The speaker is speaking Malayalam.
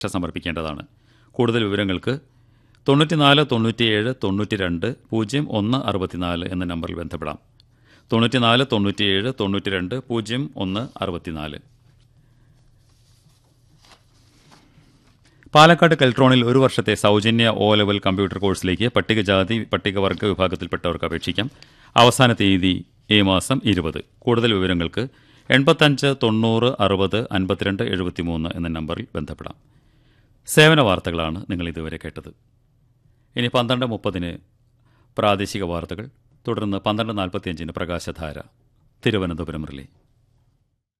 സമർപ്പിക്കേണ്ടതാണ് കൂടുതൽ വിവരങ്ങൾക്ക് തൊണ്ണൂറ്റിനാല് തൊണ്ണൂറ്റിയേഴ് തൊണ്ണൂറ്റി രണ്ട് പൂജ്യം ഒന്ന് അറുപത്തിനാല് എന്ന നമ്പറിൽ ബന്ധപ്പെടാം തൊണ്ണൂറ്റിനാല് തൊണ്ണൂറ്റിയേഴ് തൊണ്ണൂറ്റി രണ്ട് പൂജ്യം ഒന്ന് അറുപത്തിനാല് പാലക്കാട് കെൽട്രോണിൽ ഒരു വർഷത്തെ സൗജന്യ ഒ ലെവൽ കമ്പ്യൂട്ടർ കോഴ്സിലേക്ക് പട്ടികജാതി പട്ടികവർഗ വിഭാഗത്തിൽപ്പെട്ടവർക്ക് അപേക്ഷിക്കാം അവസാന തീയതി ഈ മാസം ഇരുപത് കൂടുതൽ വിവരങ്ങൾക്ക് എൺപത്തഞ്ച് തൊണ്ണൂറ് അറുപത് അൻപത്തിരണ്ട് എഴുപത്തിമൂന്ന് എന്ന നമ്പറിൽ ബന്ധപ്പെടാം സേവന വാർത്തകളാണ് നിങ്ങൾ ഇതുവരെ കേട്ടത് ഇനി പന്ത്രണ്ട് മുപ്പതിന് പ്രാദേശിക വാർത്തകൾ തുടർന്ന് പന്ത്രണ്ട് നാൽപ്പത്തിയഞ്ചിന് പ്രകാശധാര തിരുവനന്തപുരം റിലേ